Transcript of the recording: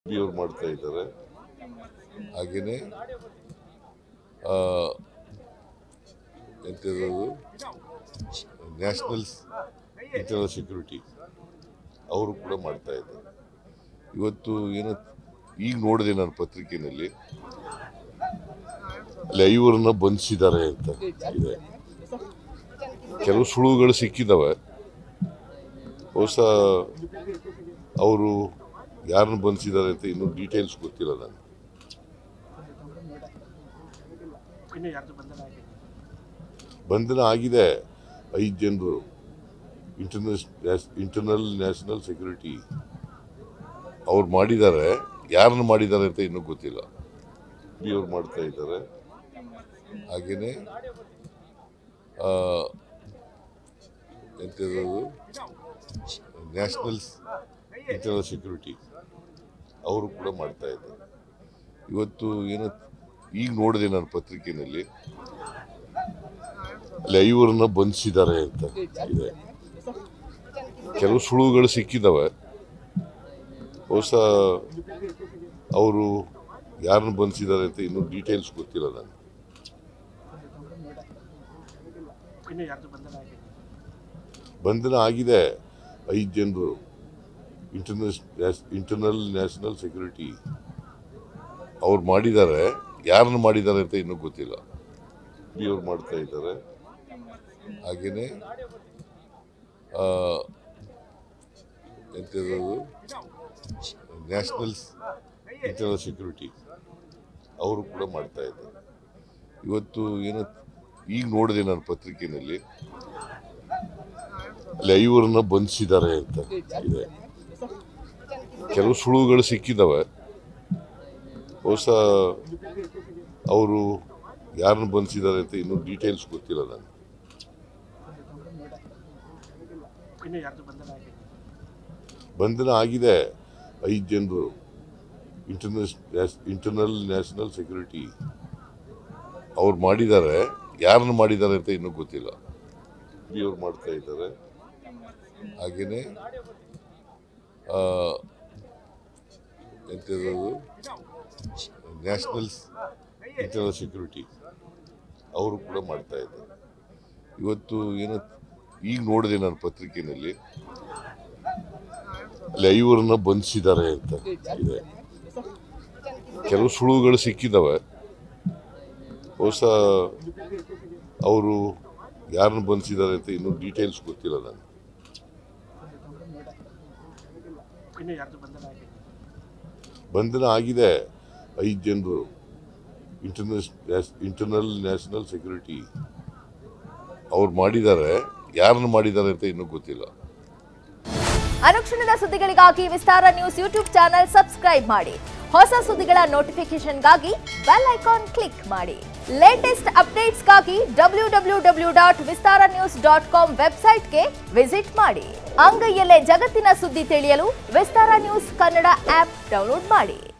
ಅವ್ರು ಮಾಡ್ತಾ ಇದ್ದಾರೆ ಹಾಗೆಯೇ ಎಂಥದ್ದು ನ್ಯಾಷನಲ್ ಇಂಟರ್ನಲ್ ಸೆಕ್ಯೂರಿಟಿ ಅವರು ಕೂಡ ಮಾಡ್ತಾ ಇದ್ದಾರೆ ಇವತ್ತು ಏನೋ ಈಗ ನೋಡಿದೆ ನಾನು ಪತ್ರಿಕೆಯಲ್ಲಿ ಅಲ್ಲಿ ಐವರನ್ನ ಬಂಧಿಸಿದ್ದಾರೆ ಅಂತ ಇದೆ ಕೆಲವು ಸುಳುವುಗಳು ಸಿಕ್ಕಿದ್ದಾವೆ ಹೊಸ ಅವರು ಯಾರನ್ನು ಬಂಧಿಸಿದ್ದಾರೆ ಅಂತ ಇನ್ನೂ ಡೀಟೇಲ್ಸ್ ಗೊತ್ತಿಲ್ಲ ನನಗೆ ಇನ್ನು ಯಾರ್ದು ಬಂಧನ ಆಗಿದೆ ಬಂಧನ ಆಗಿದೆ ಐದು ಜನರು ಇಂಟರ್ನಲ್ ಇಂಟರ್ನಲ್ ನ್ಯಾಷನಲ್ ಸೆಕ್ಯೂರಿಟಿ ಅವ್ರು ಮಾಡಿದ್ದಾರೆ ಯಾರನ್ನು ಮಾಡಿದ್ದಾರೆ ಅಂತ ಇನ್ನೂ ಗೊತ್ತಿಲ್ಲ ಅವ್ರು ಮಾಡ್ತಾ ಇದ್ದಾರೆ ಹಾಗೆಯೇ ಎಂಥದ್ದು ನ್ಯಾಷನಲ್ ಇಂಟರ್ನಲ್ ಸೆಕ್ಯೂರಿಟಿ ಅವರು ಕೂಡ ಮಾಡ್ತಾ ಇದ್ದಾರೆ ಇವತ್ತು ಏನೋ ಈಗ ನೋಡಿದೆ ನಾನು ಪತ್ರಿಕೆಯಲ್ಲಿ ಅಲ್ಲಿ ಐವರನ್ನ ಬಂಧಿಸಿದ್ದಾರೆ ಅಂತ ಇದೆ ಕೆಲವು ಸುಳುವುಗಳು ಸಿಕ್ಕಿದ್ದಾವೆ ಹೊಸ ಅವರು ಯಾರನ್ನು ಬಂಧಿಸಿದ್ದಾರೆ ಅಂತ ಇನ್ನೂ ಡೀಟೇಲ್ಸ್ ಗೊತ್ತಿಲ್ಲ ನನಗೆ ಇನ್ನು ಯಾರ್ದು ಬಂಧನ ಆಗಿದೆ ಬಂಧನ ಆಗಿದೆ ಐದು ಜನರು ಇಂಟರ್ನಲ್ ಇಂಟರ್ನಲ್ ನ್ಯಾಷನಲ್ ಸೆಕ್ಯೂರಿಟಿ ಅವ್ರು ಮಾಡಿದ್ದಾರೆ ಯಾರನ್ನು ಮಾಡಿದ್ದಾರೆ ಅಂತ ಇನ್ನೂ ಗೊತ್ತಿಲ್ಲ ಅವ್ರು ಮಾಡ್ತಾ ಇದ್ದಾರೆ ಹಾಗೆಯೇ ಎಂಥದ್ದು ನ್ಯಾಷನಲ್ ಇಂಟರ್ನಲ್ ಸೆಕ್ಯೂರಿಟಿ ಅವರು ಕೂಡ ಮಾಡ್ತಾ ಇದ್ದಾರೆ ಇವತ್ತು ಏನೋ ಈಗ ನೋಡಿದೆ ನಾನು ಪತ್ರಿಕೆಯಲ್ಲಿ ಅಲ್ಲಿ ಐವರನ್ನ ಬಂಧಿಸಿದ್ದಾರೆ ಅಂತ ಇದೆ ಕೆಲವು ಸುಳುವುಗಳು ಸಿಕ್ಕಿದ್ದಾವೆ ಹೊಸ ಅವರು ಯಾರನ್ನು ಬಂಧಿಸಿದ್ದಾರೆ ಅಂತ ಇನ್ನೂ ಡೀಟೇಲ್ಸ್ ಗೊತ್ತಿಲ್ಲ ನನಗೆ ಇನ್ನು ಯಾರ್ದು ಬಂಧನ ಆಗಿದೆ ಬಂಧನ ಆಗಿದೆ ಐದು ಜನರು ಇಂಟರ್ನಲ್ ಇಂಟರ್ನಲ್ ನ್ಯಾಷನಲ್ ಸೆಕ್ಯೂರಿಟಿ ಅವ್ರು ಮಾಡಿದ್ದಾರೆ ಯಾರನ್ನು ಮಾಡಿದ್ದಾರೆ ಅಂತ ಇನ್ನೂ ಗೊತ್ತಿಲ್ಲ ಅವ್ರು ಮಾಡ್ತಾ ಇದ್ದಾರೆ ಹಾಗೆಯೇ ಎಂಥದ್ದು ನ್ಯಾಷನಲ್ ಇಂಟರ್ನಲ್ ಸೆಕ್ಯೂರಿಟಿ ಅವರು ಕೂಡ ಮಾಡ್ತಾ ಇದ್ದಾರೆ ಇವತ್ತು ಏನೋ ಈಗ ನೋಡಿದೆ ನಾನು ಪತ್ರಿಕೆಯಲ್ಲಿ ಅಲ್ಲಿ ಐವರನ್ನ ಬಂಧಿಸಿದ್ದಾರೆ ಅಂತ ಇದೆ ಕೆಲವು ಸುಳುವುಗಳು ಸಿಕ್ಕಿದ್ದಾವೆ ಹೊಸ ಅವರು ಯಾರನ್ನು ಬಂಧಿಸಿದ್ದಾರೆ ಅಂತ ಇನ್ನೂ ಡೀಟೇಲ್ಸ್ ಗೊತ್ತಿಲ್ಲ ನನಗೆ ಇನ್ನು ಯಾರ್ದು ಬಂಧನ ಆಗಿದೆ ಬಂಧನ ಆಗಿದೆ ಐದು ಜನರು ಇಂಟರ್ನಲ್ ಇಂಟರ್ನಲ್ ನ್ಯಾಷನಲ್ ಸೆಕ್ಯೂರಿಟಿ ಅವ್ರು ಮಾಡಿದ್ದಾರೆ ಯಾರನ್ನು ಮಾಡಿದ್ದಾರೆ ಅಂತ ಇನ್ನೂ ಗೊತ್ತಿಲ್ಲ ಅನುಕ್ಷಣದ ಸುದ್ದಿಗಳಿಗಾಗಿ Vistara news YouTube channel subscribe ಮಾಡಿ ಹೊಸ ಸುದ್ದಿಗಳ ನೋಟಿಫಿಕೇಶನ್ಗಾಗಿ ಬೆಲ್ ಐಕಾನ್ ಕ್ಲಿಕ್ ಮಾಡಿ ಲೇಟೆಸ್ಟ್ ಅಪ್ಡೇಟ್ಸ್ಗಾಗಿ W W W dot Vistara news dot com ವೆಬ್ಸೈಟ್ಗೆ ವಿಸಿಟ್ ಮಾಡಿ ಅಂಗೈಯಲ್ಲೇ ಜಗತ್ತಿನ ಸುದ್ದಿ ತಿಳಿಯಲು Vistara news Kannada app download ಮಾಡಿ